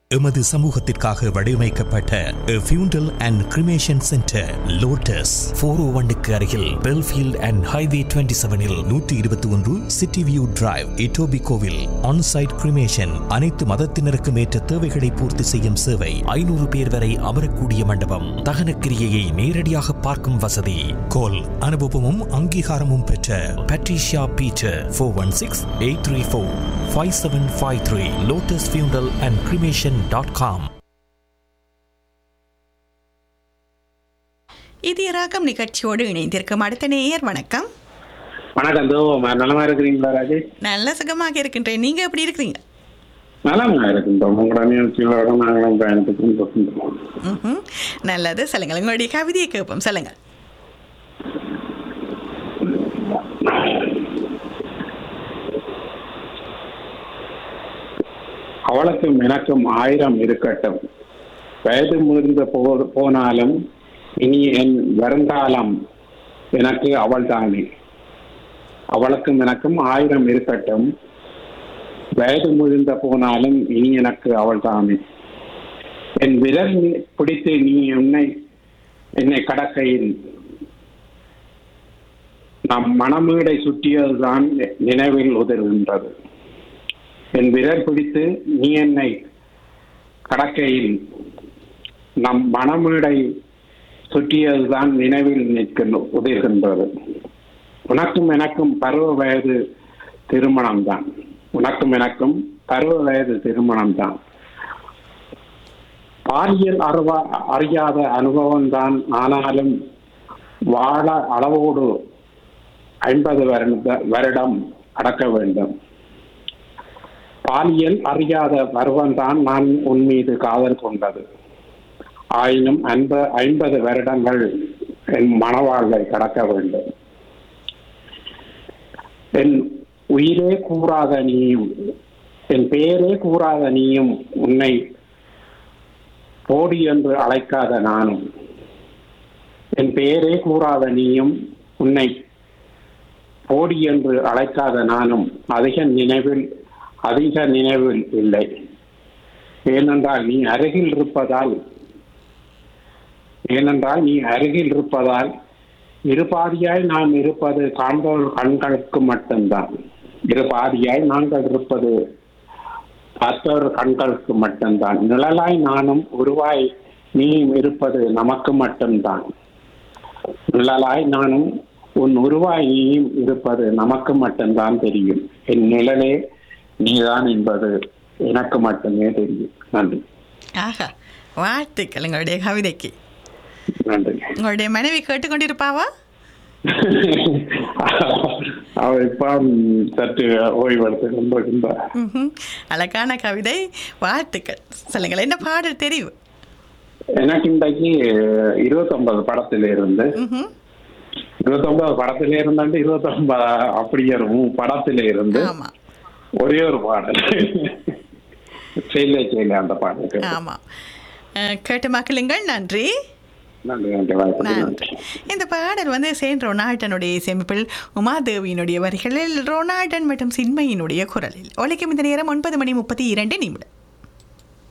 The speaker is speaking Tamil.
எமது சமூகத்திற்காக வடிவமைக்கப்பட்ட funeral and cremation centre Lotus four O ஒன்னுக்கு அருகில் பெல்ஃபீல்ட் அண்ட் ஹைவே டுவெண்ட்டி செவனில் நூற்றி இருபத்தி ஒன்று சிட்டி வியூ டிரைவ் இட்டோபி கோவில் ஆன்சைட் கிரிமேஷன் அனைத்து மதத்தினருக்கும் ஏற்ற தேவைகளை பூர்த்தி செய்யும் சேவை ஐநூறு பேர் வரை அமரக்கூடிய மண்டபம் தகனக்கிரியையை நேரடியாக பார்க்கும் வசதி கோல் அனுபவமும் அங்கீகாரமும் பெற்ற Patricia Beecher four one six eight three four five seven five three Lotus funeral and cremation dot com இது ராகம் நிகழ்ச்சியோடு இணைந்திருக்கும் அடுத்த நேயர் வணக்கம் வணக்கம் தோ நலமா இருக்கிறீங்களா ராஜேஷ் நல்ல சுகமாக இருக்கின்றேன் நீங்க எப்படி இருக்கிறீங்க நலமா இருக்கின்றோம் உங்களோட நிகழ்ச்சிகளோட நாங்களும் பயணத்துக்கு போகின்றோம் ம்ஹும். நல்லது சொல்லுங்கள் உங்களுடைய கவிதையை கேட்போம் சொல்லுங்கள் அவளுக்கும் எனக்கும் ஆயிரம் இருக்கட்டும் வயது முதிர்ந்த போ போனாலும் இனி என் வருங்காலம் எனக்கு அவள் தானே அவளுக்கும் எனக்கும் ஆயிரம் இருக்கட்டும் வயது முதிர்ந்த போனாலும் இனி எனக்கு அவள் தானே என் விரல் நி- பிடித்து நீ உன்னை என்னை கடக்கையில் நம் மணமீடை சுற்றியதுதான் நினைவில் உதிர்கின்றது என் விரல் பிடித்து நீ என்னை கடக்கையில் நம் மணமீடை சுற்றியதுதான் நினைவில் நிற்கின்ற உதிர்கின்றது உனக்கும் எனக்கும் பருவ வயது திருமணம்தான் உனக்கும் எனக்கும் பருவ வயது திருமணம்தான் பாலியல் அருவா அறியாத அனுபவம்தான் ஆனாலும் வாழ அளவோடு ஐம்பது வருட வருடம் அடக்க வேண்டும் பாலியல் அறியாத பருவம்தான் நான் உன் மீது காதல் கொண்டது ஆயினும் அன்ப ஐம்பது வருடங்கள் என் மனவாழ்வை கடக்க வேண்டும் என் உயிரே கூறாத நீயும் என் பெயரே கூறாத நீயும் உன்னை போடி என்று அழைக்காத நானும் என் பெயரே கூறாத நீயும் உன்னை போடி என்று அழைக்காத நானும் அதிக நினைவில் அதிக நினைவில் இல்லை ஏனென்றால் நீ அருகில் இருப்பதால் ஏனென்றால் நீ அருகில் இருப்பதால் இருபாதியாய் நாம் இருப்பது காண்பவர் கண்களுக்கு மட்டும்தான் இருபாதியாய் நாங்கள் இருப்பது பார்த்தவர் கண்களுக்கு மட்டும்தான் நிழலாய் நானும் உருவாய் நீயும் இருப்பது நமக்கு மட்டும்தான் நிழலாய் நானும் உன் உருவாய் நீயும் இருப்பது நமக்கு மட்டும்தான் தெரியும் என் நிழலே நீதான் என்பது எனக்கு மட்டுமே தெரியும் நன்றி ஆஹா வாழ்த்துக்கள் உங்களுடைய கவிதைக்கு நன்றி உங்களுடைய மனைவி கேட்டுக்கொண்டிருப்பாவா அவர் இப்ப சற்று ஓய்வெடுத்து கொண்டிருக்கின்றார் ம்ஹும். அழகான கவிதை வாழ்த்துக்கள் சொல்லுங்கள் என்ன பாடல் தெரிவு எனக்கு இன்றைக்கு இருபத்தொன்பது படத்துல இருந்து ம்ஹும். இருபத்தொன்பது படத்துல இருந்தாண்டு இருபத்தொன்பது அப்படியே இருக்கும் படத்துல இருந்து ஆமா ஒரே ஒரு பாடல் செயலே செயலே அந்த பாடல் கேட்டு. ஆமா அஹ், கேட்டு மக்களுங்கள் நன்றி நன்றி நன்றி வாய்ப்பு நன்றி நன்றி இந்த பாடல் வந்து சேன் ரொனால்டனுடைய இசையமைப்பில் உமாதேவியினுடைய வரிகளில் ரொனால்டன் மற்றும் சின்மையினுடைய குரலில் ஒலிக்கும் இந்த நேரம் ஒன்பது மணி முப்பத்தி இரண்டு நிமிடம்